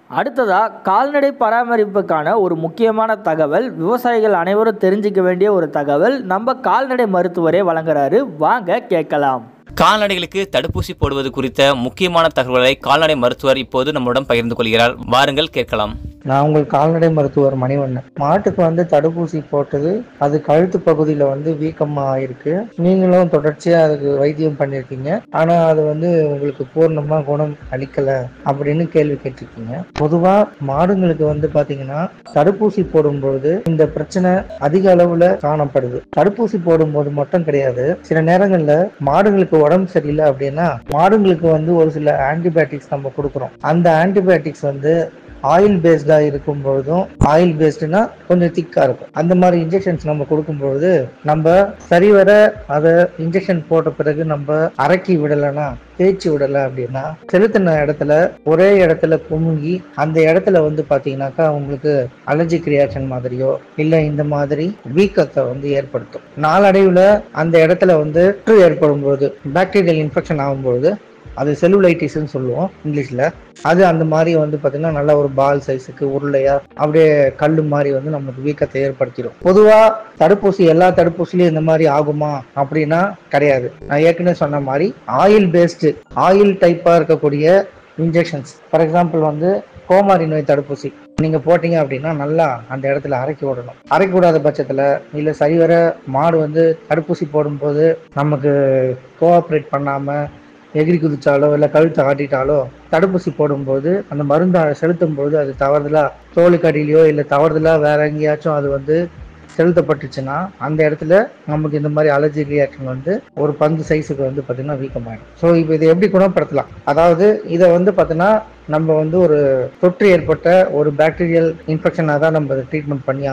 அடுத்ததா கால்நடை பராமரிப்புக்கான ஒரு முக்கியமான தகவல் விவசாயிகள் அனைவரும் தெரிஞ்சுக்க வேண்டிய ஒரு தகவல் நம்ம கால்நடை மருத்துவரே வழங்குறாரு வாங்க கேட்கலாம் கால்நடைகளுக்கு தடுப்பூசி போடுவது குறித்த முக்கியமான தகவல்களை கால்நடை மருத்துவர் இப்போது நம்முடன் பகிர்ந்து கொள்கிறார் வாருங்கள் கேட்கலாம் நான் உங்கள் கால்நடை மருத்துவர் மணிவண்ணன் மாட்டுக்கு வந்து தடுப்பூசி போட்டது அது கழுத்து பகுதியில் வந்து வீக்கமாக ஆயிருக்கு நீங்களும் தொடர்ச்சியாக அதுக்கு வைத்தியம் பண்ணியிருக்கீங்க ஆனால் அது வந்து உங்களுக்கு பூர்ணமாக குணம் அளிக்கலை அப்படின்னு கேள்வி கேட்டிருக்கீங்க பொதுவாக மாடுங்களுக்கு வந்து பார்த்தீங்கன்னா தடுப்பூசி போடும்போது இந்த பிரச்சனை அதிக அளவில் காணப்படுது தடுப்பூசி போடும்போது மட்டும் கிடையாது சில நேரங்களில் மாடுங்களுக்கு உடம்பு சரியில்லை அப்படின்னா மாடுங்களுக்கு வந்து ஒரு சில ஆன்டிபயோட்டிக்ஸ் நம்ம கொடுக்குறோம் அந்த ஆன்டிபயோட்டிக்ஸ் வந்து ஆயில் பேஸ்டாக இருக்கும் பொழுதும் ஆயில் பேஸ்டுனா கொஞ்சம் திக்காக இருக்கும் அந்த மாதிரி இன்ஜெக்ஷன்ஸ் நம்ம கொடுக்கும்பொழுது நம்ம சரிவர அதை இன்ஜெக்ஷன் போட்ட பிறகு நம்ம அரைக்கி விடலைன்னா தேய்ச்சி விடலை அப்படின்னா செலுத்தின இடத்துல ஒரே இடத்துல குமுங்கி அந்த இடத்துல வந்து பார்த்தீங்கன்னாக்கா உங்களுக்கு அலர்ஜிக் ரியாக்ஷன் மாதிரியோ இல்லை இந்த மாதிரி வீக்கத்தை வந்து ஏற்படுத்தும் நாளடைவில் அந்த இடத்துல வந்து தொற்று ஏற்படும் போது பாக்டீரியல் இன்ஃபெக்ஷன் ஆகும்பொழுது அது செல்லுலைட்டிஸ்ன்னு சொல்லுவோம் இங்கிலீஷில் அது அந்த மாதிரி வந்து பார்த்தீங்கன்னா நல்ல ஒரு பால் சைஸுக்கு உருளையா அப்படியே கல் மாதிரி வந்து நமக்கு வீக்கத்தை ஏற்படுத்திடும் பொதுவாக தடுப்பூசி எல்லா தடுப்பூசிலையும் இந்த மாதிரி ஆகுமா அப்படின்னா கிடையாது நான் ஏற்கனவே சொன்ன மாதிரி ஆயில் பேஸ்டு ஆயில் டைப்பாக இருக்கக்கூடிய இன்ஜெக்ஷன்ஸ் ஃபார் எக்ஸாம்பிள் வந்து கோமாரி நோய் தடுப்பூசி நீங்கள் போட்டீங்க அப்படின்னா நல்லா அந்த இடத்துல அரைக்கி விடணும் அரைக்கி விடாத பட்சத்தில் இல்லை சரிவர மாடு வந்து தடுப்பூசி போடும்போது நமக்கு கோஆப்ரேட் பண்ணாமல் எகிரி குதிச்சாலோ இல்லை கழுத்தை ஆட்டிட்டாலோ தடுப்பூசி போடும்போது அந்த மருந்தை செலுத்தும் போது அது தவறுதலாக தோலுக்கு அடியிலையோ இல்லை தவறுதலாக வேற எங்கேயாச்சும் அது வந்து செலுத்தப்பட்டுச்சுன்னா அந்த இடத்துல நமக்கு இந்த மாதிரி அலர்ஜி ரியாக்ஷன் வந்து ஒரு பந்து சைஸுக்கு வந்து பார்த்தீங்கன்னா வீக்கமாயிடும் ஸோ இப்போ இதை எப்படி குணப்படுத்தலாம் அதாவது இதை வந்து பார்த்தீங்கன்னா நம்ம வந்து ஒரு தொற்று ஏற்பட்ட ஒரு பாக்டீரியல் இன்ஃபெக்ஷனாக தான் நம்ம ட்ரீட்மெண்ட் பண்ணி